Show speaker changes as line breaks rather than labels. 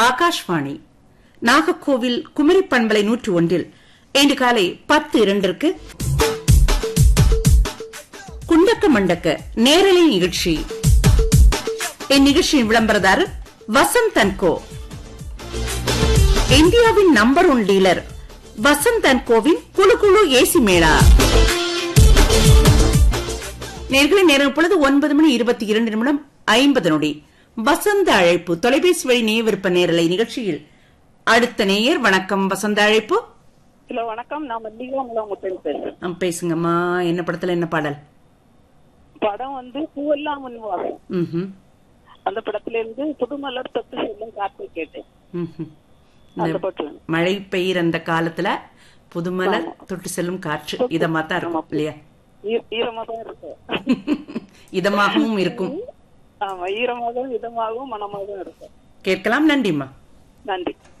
ஆகாஷ்வாணி நாகர்கோவில் குமரி பண்பலை நூற்று ஒன்றில் இன்று காலை பத்து இரண்டிற்கு குண்டக்க மண்டக்க நேரலை நிகழ்ச்சி இந்நிகழ்ச்சியின் விளம்பரதாரர் வசந்த் அன்கோ இந்தியாவின் நம்பர் ஒன் டீலர் வசந்த் அன்கோவின் குழு குழு ஏசி மேளா நேர்களை நேரம் பொழுது ஒன்பது மணி இருபத்தி இரண்டு நிமிடம் ஐம்பது நொடி வசந்த அழைப்பு தொலைபேசி வழி நேயவிருப்ப நேரலை நிகழ்ச்சியில் அடுத்த நேயர் வணக்கம் வசந்த அழைப்பு
ஹலோ வணக்கம் நான் மல்லிகா முலாமுத்தன் பேசுறேன்
ஆ, பேசுங்கம்மா என்ன படத்துல என்ன பாடல்
படம் வந்து பூவெல்லாம் முன்வாகும்
ம்ஹும்,
அந்த படத்துல இருந்து புதுமலர் தொட்டு செல்லும் காற்றை கேட்டேன்
ம்ஹும்.
அந்த
இந்த
பாட்டு வேணும்.
மழை பெய்யுற அந்த காலத்துல புதுமலர் தொட்டு செல்லும் காற்று இதமா தான் இருக்கும் இல்லையா
ஈ- ஈரமா தான் இருக்கும்
இதமாகவும் இருக்கும்
ஆமா ஈரமாகவும் இதமாகவும் மனமாகவும் இருக்கும்
கேட்கலாம் நன்றிம்மா
நன்றி